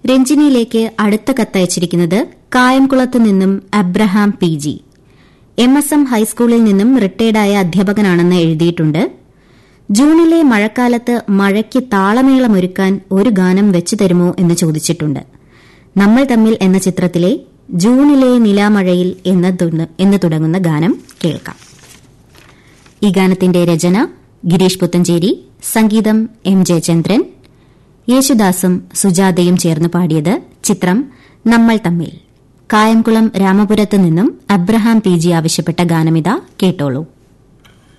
രഞ്ജിനിയിലേക്ക് അടുത്ത കത്തയച്ചിരിക്കുന്നത് കായംകുളത്ത് നിന്നും Abraham P G M S M ഹൈസ്കൂളിൽ നിന്നും റിട്ടയർഡായ അധ്യാപകനാണെന്ന് എഴുതിയിട്ടുണ്ട് ജൂണിലെ മഴക്കാലത്ത് മഴയ്ക്ക് താളമേളമൊരുക്കാൻ ഒരു ഗാനം വെച്ചു തരുമോ എന്ന് ചോദിച്ചിട്ടുണ്ട് നമ്മൾ തമ്മിൽ എന്ന ചിത്രത്തിലെ ജൂണിലെ നിലാമഴയിൽ എന്ന് തുടങ്ങുന്ന ഗാനം കേൾക്കാം ഈ ഗാനത്തിന്റെ രചന ഗിരീഷ് പുത്തഞ്ചേരി സംഗീതം എം ജയചന്ദ്രൻ യേശുദാസും സുജാതയും ചേർന്ന് പാടിയത് ചിത്രം നമ്മൾ തമ്മിൽ കായംകുളം രാമപുരത്ത് നിന്നും അബ്രഹാം പി ജി ആവശ്യപ്പെട്ട ഗാനമിത കേട്ടോളൂ